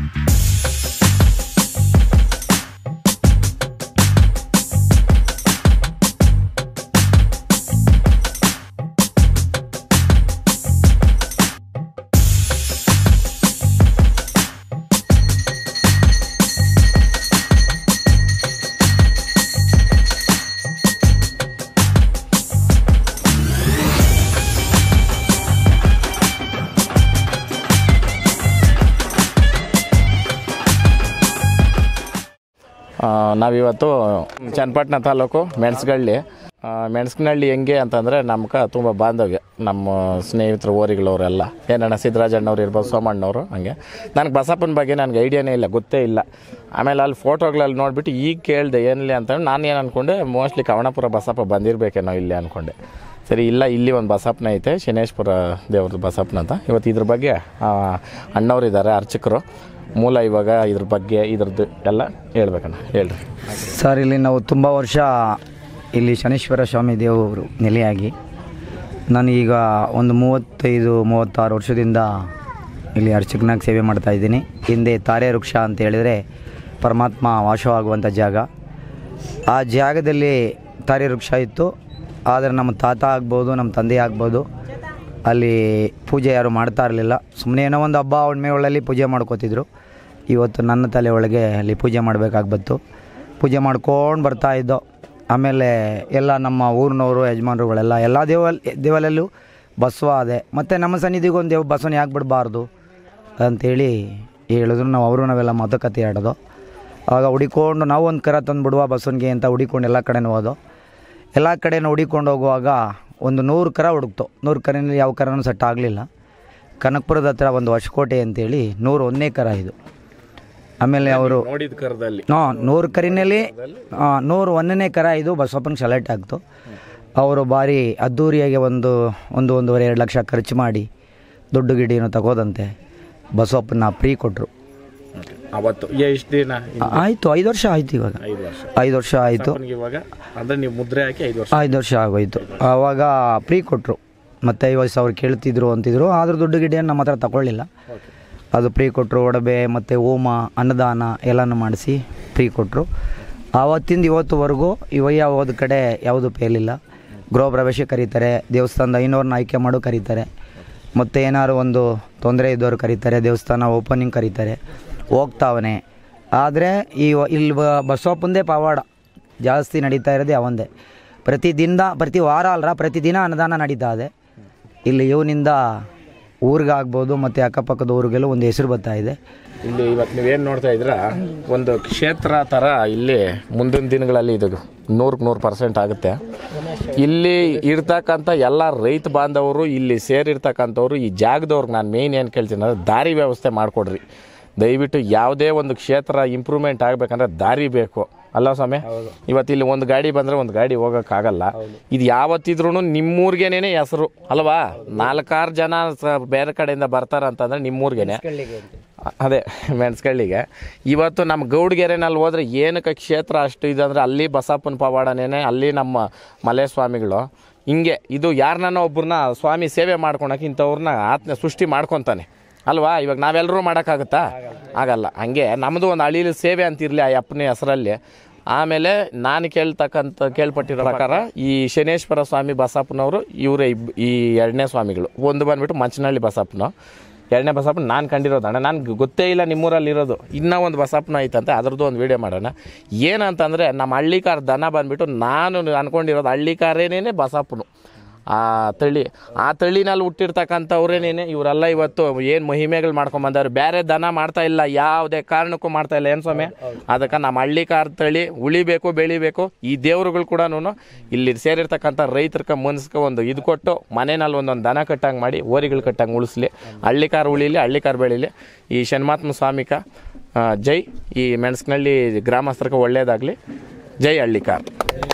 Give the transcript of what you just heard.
ಆ, ನಾವಿವತ್ತು ಚನ್ನಪಟ್ಟಣ ತಾಲೂಕು ಮೆಣಸಗಳ್ಳಿ ಮೆಣಸನಹಳ್ಳಿ ಹೆಂಗೆ ಅಂತಂದರೆ ನಮ್ಗೆ ತುಂಬ ಬಾಂಧವ್ಯ ನಮ್ಮ ಸ್ನೇಹಿತರು ಓರಿಗಳವರೆಲ್ಲ ಏನಣ್ಣ ಸಿದ್ದರಾಜಣ್ಣವ್ರು ಇರ್ಬೋದು ಸೋಮಣ್ಣವರು ಹಂಗೆ ನನಗೆ ಬಸಪ್ಪನ ಬಗ್ಗೆ ನನಗೆ ಐಡಿಯಾನೇ ಇಲ್ಲ ಗೊತ್ತೇ ಇಲ್ಲ ಆಮೇಲೆ ಅಲ್ಲಿ ಫೋಟೋಗಳಲ್ಲಿ ನೋಡಿಬಿಟ್ಟು ಈಗ ಕೇಳಿದೆ ಏನಿಲ್ಲ ಅಂತ ನಾನು ಏನು ಅಂದ್ಕೊಂಡೆ ಮೋಸ್ಟ್ಲಿ ಕವಣಪುರ ಬಸಪ್ಪ ಬಂದಿರಬೇಕೇನೋ ಇಲ್ಲಿ ಅಂದ್ಕೊಂಡೆ ಸರಿ ಇಲ್ಲ ಇಲ್ಲಿ ಒಂದು ಬಸಪ್ಪನ ಐತೆ ಶನೇಶ್ಪುರ ದೇವ್ರದ್ದು ಬಸಪ್ಪನ ಅಂತ ಇವತ್ತು ಇದ್ರ ಬಗ್ಗೆ ಆ, ಅಣ್ಣವ್ರಿದ್ದಾರೆ ಅರ್ಚಕರು ಮೂಲ ಇವಾಗ ಇದ್ರ ಬಗ್ಗೆ ಇದ್ರದ್ದು ಎಲ್ಲ ಹೇಳ್ಬೇಕಣ್ಣ ಹೇಳ್ರಿ ಸರ್ ಇಲ್ಲಿ ನಾವು ತುಂಬ ವರ್ಷ ಇಲ್ಲಿ ಶನೀಶ್ವರ ಸ್ವಾಮಿ ದೇವರು ನೆಲೆಯಾಗಿ ನಾನೀಗ ಒಂದು ಮೂವತ್ತೈದು ಮೂವತ್ತಾರು ವರ್ಷದಿಂದ ಇಲ್ಲಿ ಅರ್ಚಕನಾಗಿ ಸೇವೆ ಮಾಡ್ತಾ ಇದ್ದೀನಿ ಹಿಂದೆ ತಾರೆ ವೃಕ್ಷ ಅಂತ ಹೇಳಿದರೆ ಪರಮಾತ್ಮ ವಾಸವಾಗುವಂಥ ಜಾಗ ಆ ಜಾಗದಲ್ಲಿ ತಾರೆ ವೃಕ್ಷ ಇತ್ತು ಆದರೆ ನಮ್ಮ ತಾತ ಆಗ್ಬೋದು ನಮ್ಮ ತಂದೆ ಆಗ್ಬೋದು ಅಲ್ಲಿ ಪೂಜೆ ಯಾರು ಮಾಡ್ತಾ ಇರಲಿಲ್ಲ ಸುಮ್ಮನೆ ಏನೋ ಒಂದು ಹಬ್ಬ ಹುಣ್ಮೆಗಳಲ್ಲಿ ಪೂಜೆ ಮಾಡ್ಕೋತಿದ್ರು ಇವತ್ತು ನನ್ನ ತಲೆ ಒಳಗೆ ಅಲ್ಲಿ ಪೂಜೆ ಮಾಡಬೇಕಾಗಿ ಬಂತು ಪೂಜೆ ಮಾಡ್ಕೊಂಡು ಬರ್ತಾ ಇದ್ದೋ ಆಮೇಲೆ ಎಲ್ಲ ನಮ್ಮ ಊರಿನವರು ಯಜಮಾನರುಗಳೆಲ್ಲ ಎಲ್ಲ ದೇವಲ್ ದೇವಲಲ್ಲೂ ಬಸವ ಅದೆ ಮತ್ತು ನಮ್ಮ ಸನ್ನಿಧಿಗೂ ಒಂದು ದೇವ್ ಬಸವನ ಯಾಕೆ ಬಿಡಬಾರ್ದು ಅಂತೇಳಿ ಹೇಳಿದ್ರು ನಾವು ಅವರು ನಾವೆಲ್ಲ ಮಾತುಕತೆ ಆಡೋದು ಆಗ ಹುಡಿಕೊಂಡು ನಾವು ಒಂದು ಕರ ತಂದು ಬಿಡುವ ಬಸವನಿಗೆ ಅಂತ ಹುಡಿಕೊಂಡು ಎಲ್ಲ ಕಡೆನೂ ಹೋದೋ ಎಲ್ಲ ಕಡೆನೂ ಹುಡಿಕೊಂಡು ಹೋಗುವಾಗ ಒಂದು ನೂರು ಕರ ಹುಡುಕ್ತು ನೂರು ಕರಿನಲ್ಲಿ ಯಾವ ಕರನೂ ಸೆಟ್ ಆಗಲಿಲ್ಲ ಕನಕಪುರದ ಹತ್ರ ಒಂದು ಹೊಸಕೋಟೆ ಅಂತೇಳಿ ನೂರು ಒಂದನೇ ಕರ ಇದು ಆಮೇಲೆ ಅವರು ನೋಡಿದ ಕರದಲ್ಲಿ ನೋ ನೂರು ಕರಿನಲ್ಲಿ ಆ, ನೂರು ಒಂದನೇ ಕರ ಇದು ಬಸವಪ್ಪನಿಗೆ ಸೆಲೆಕ್ಟ್ ಆಗ್ತು ಅವರು ಭಾರಿ ಅದ್ಧೂರಿಯಾಗಿ ಒಂದು ಒಂದು ಒಂದೂವರೆ ಎರಡು ಲಕ್ಷ ಖರ್ಚು ಮಾಡಿ ದುಡ್ಡು ಗಿಡಿನೂ ತಗೋದಂತೆ ಬಸವಪ್ಪನ ಫ್ರೀ ಕೊಟ್ಟರು ಅವತ್ತು ಎಷ್ಟು ದಿನ ಆಯಿತು ಐದು ವರ್ಷ ಆಯಿತು ಇವಾಗ ಐದು ವರ್ಷ ಐದು ವರ್ಷ ಆಯಿತು ಅಪ್ಪನಿಗೆ ಇವಾಗ ಅಂದರೆ ನೀವು ಮುದ್ರೆ ಹಾಕಿ ಐದು ವರ್ಷ ಐದು ವರ್ಷ ಆಗೋಯ್ತು ಆವಾಗ ಫ್ರೀ ಕೊಟ್ಟರು ಮತ್ತು ಐವತ್ತು ಸಾವಿರ ಕೇಳ್ತಿದ್ರು ಅಂತಿದ್ರು ಆದರೂ ದುಡ್ಡು ಗಿಡಿಯನ್ನು ನಮ್ಮ ಹತ್ರ ತಗೊಳ್ಳಿಲ್ಲ ಅದು ಫ್ರೀ ಕೊಟ್ಟರು ಒಡವೆ ಮತ್ತು ಹೋಮ ಅನ್ನದಾನ ಎಲ್ಲನೂ ಮಾಡಿಸಿ ಫ್ರೀ ಕೊಟ್ಟರು ಆವತ್ತಿಂದ ಇವತ್ತುವರೆಗೂ ಇವಯ್ಯ ಹೋದ ಕಡೆ ಯಾವುದೂ ಫೇಲಿಲ್ಲ ಗೃಹ ಪ್ರವೇಶ ಕರೀತಾರೆ ದೇವಸ್ಥಾನದ ಐನೂರನ್ನ ಆಯ್ಕೆ ಮಾಡು ಕರೀತಾರೆ ಮತ್ತು ಏನಾದ್ರು ಒಂದು ತೊಂದರೆ ಇದ್ದವ್ರು ಕರೀತಾರೆ ದೇವಸ್ಥಾನ ಓಪನಿಂಗ್ ಕರೀತಾರೆ ಹೋಗ್ತಾವನೆ ಆದರೆ ಈ ವ- ಇಲ್ಲಿ ಬ- ಬಸವಪ್ಪಂದೇ ಪವಾಡ ಜಾಸ್ತಿ ನಡೀತಾ ಇರೋದೇ ಅವಂದೇ ಪ್ರತಿದಿನ ಪ್ರತಿ ವಾರ ಅಲ್ರ ಪ್ರತಿದಿನ ಅನ್ನದಾನ ನಡೀತಾ ಇದೆ ಇಲ್ಲಿ ಇವನಿಂದ ಊರಿಗಾಗ್ಬೋದು ಮತ್ತು ಅಕ್ಕಪಕ್ಕದ ಊರಿಗೆಲ್ಲ ಒಂದು ಹೆಸರು ಬರ್ತಾ ಇದೆ ಇಲ್ಲಿ ಇವತ್ತು ನೀವೇನು ನೋಡ್ತಾ ಇದ್ರ ಒಂದು ಕ್ಷೇತ್ರ ಥರ ಇಲ್ಲಿ ಮುಂದಿನ ದಿನಗಳಲ್ಲಿ ಇದು ನೂರಕ್ಕೆ ನೂರು ಪರ್ಸೆಂಟ್ ಆಗುತ್ತೆ ಇಲ್ಲಿ ಇರ್ತಕ್ಕಂಥ ಎಲ್ಲ ರೈತ ಬಾಂಧವರು ಇಲ್ಲಿ ಸೇರಿರ್ತಕ್ಕಂಥವ್ರು ಈ ಜಾಗದವ್ರಿಗೆ ನಾನು ಮೇಯ್ನ್ ಏನು ಕೇಳ್ತೀನಿ ಅಂದ್ರೆ ದಾರಿ ವ್ಯವಸ್ಥೆ ಮಾಡಿಕೊಡ್ರಿ ದಯವಿಟ್ಟು ಯಾವುದೇ ಒಂದು ಕ್ಷೇತ್ರ ಇಂಪ್ರೂವ್ಮೆಂಟ್ ಆಗಬೇಕಂದ್ರೆ ದಾರಿ ಬೇಕು ಅಲ್ಲ ಸ್ವಾಮಿ ಇವತ್ತು ಇಲ್ಲಿ ಒಂದು ಗಾಡಿ ಬಂದರೆ ಒಂದು ಗಾಡಿ ಹೋಗೋಕ್ಕಾಗಲ್ಲ ಇದು ಯಾವತ್ತಿದ್ರೂ ನಿಮ್ಮೂರ್ಗೇನೆ ಹೆಸರು ಅಲ್ವಾ ನಾಲ್ಕಾರು ಜನ ಸ- ಬೇರೆ ಕಡೆಯಿಂದ ಬರ್ತಾರಂತಂದ್ರೆ ನಿಮ್ಮೂರ್ಗೇನೆ ಅದೇ ಮೆಣಸ್ಕಳ್ಳಿಗೆ ಇವತ್ತು ನಮ್ಮ ಗೌಡ್ಗೆರೆನಲ್ಲಿ ಹೋದ್ರೆ ಏನಕ್ಕೆ ಕ್ಷೇತ್ರ ಅಷ್ಟು ಇದೆ ಅಂದರೆ ಅಲ್ಲಿ ಬಸಪ್ಪನ ಪವಾಡನೇನೆ ಅಲ್ಲಿ ನಮ್ಮ ಮಲೆ ಸ್ವಾಮಿಗಳು ಹಿಂಗೆ ಇದು ಯಾರನ್ನ ಒಬ್ಬರನ್ನ ಸ್ವಾಮಿ ಸೇವೆ ಮಾಡ್ಕೊಳಕ್ಕೆ ಇಂಥವ್ರನ್ನ ಆತ್ಮ ಸೃಷ್ಟಿ ಮಾಡ್ಕೊತಾನೆ ಅಲ್ವಾ ಇವಾಗ ನಾವೆಲ್ಲರೂ ಮಾಡೋಕ್ಕಾಗುತ್ತಾ ಆಗಲ್ಲ ಹಂಗೆ ನಮ್ಮದು ಒಂದು ಅಳಿಲು ಸೇವೆ ಅಂತಿರಲಿ ಆ ಅಪ್ಪನ ಹೆಸರಲ್ಲಿ ಆಮೇಲೆ ನಾನು ಕೇಳ್ತಕ್ಕಂಥ ಕೇಳ್ಪಟ್ಟಿರೋ ಪ್ರಕಾರ ಈ ಶನೇಶ್ವರ ಸ್ವಾಮಿ ಬಸಪ್ಪನವರು ಇವರೇ ಇಬ್ ಈ ಎರಡನೇ ಸ್ವಾಮಿಗಳು ಒಂದು ಬಂದ್ಬಿಟ್ಟು ಮಂಚನಹಳ್ಳಿ ಬಸಪ್ಪನ ಎರಡನೇ ಬಸಪ್ಪನ ನಾನು ಕಂಡಿರೋದು ಅಣ್ಣ ನನಗೆ ಗೊತ್ತೇ ಇಲ್ಲ ನಿಮ್ಮೂರಲ್ಲಿ ಇರೋದು ಇನ್ನೂ ಒಂದು ಬಸಪ್ಪನ ಐತಂತೆ ಅದ್ರದ್ದು ಒಂದು ವೀಡಿಯೋ ಮಾಡೋಣ ಏನಂತಂದರೆ ನಮ್ಮ ಹಳ್ಳಿಕಾರ ದನ ಬಂದ್ಬಿಟ್ಟು ನಾನು ಅನ್ಕೊಂಡಿರೋದು ಹಳ್ಳಿಕಾರೇನೇ ಬಸಪ್ಪನು ಆ ತಳಿ ಆ ತಳಿನಲ್ಲಿ ಹುಟ್ಟಿರ್ತಕ್ಕಂಥವ್ರೇನೇನೆ ಇವರೆಲ್ಲ ಇವತ್ತು ಏನು ಮಹಿಮೆಗಳು ಮಾಡ್ಕೊಂಬಂದವ್ರು ಬೇರೆ ದನ ಮಾಡ್ತಾ ಇಲ್ಲ ಯಾವುದೇ ಕಾರಣಕ್ಕೂ ಮಾಡ್ತಾ ಇಲ್ಲ ಏನು ಸ್ವಾಮಿ ಅದಕ್ಕೆ ನಮ್ಮ ಹಳ್ಳಿಕಾರ ತಳಿ ಉಳಿಬೇಕು ಬೆಳಿಬೇಕು ಈ ದೇವ್ರುಗಳು ಕೂಡ ಇಲ್ಲಿ ಸೇರಿರ್ತಕ್ಕಂಥ ರೈತರ್ಕ ಮನ್ಸ್ಗೆ ಒಂದು ಇದು ಕೊಟ್ಟು ಮನೆಯಲ್ಲಿ ಒಂದೊಂದು ದನ ಕಟ್ಟಂಗೆ ಮಾಡಿ ಓರಿಗಳು ಕಟ್ಟಂಗೆ ಉಳಿಸ್ಲಿ ಹಳ್ಳಿಕಾರ ಉಳಿಲಿ ಹಳ್ಳಿಕಾರ ಬೆಳೀಲಿ ಈ ಶನ್ಮಾತ್ಮ ಸ್ವಾಮಿಕ ಆ, ಜೈ ಈ ಮೆಣಸ್ನಳ್ಳಿ ಗ್ರಾಮಸ್ಥರಿಗೆ ಒಳ್ಳೇದಾಗಲಿ ಜೈ ಹಳ್ಳಿಕಾರ್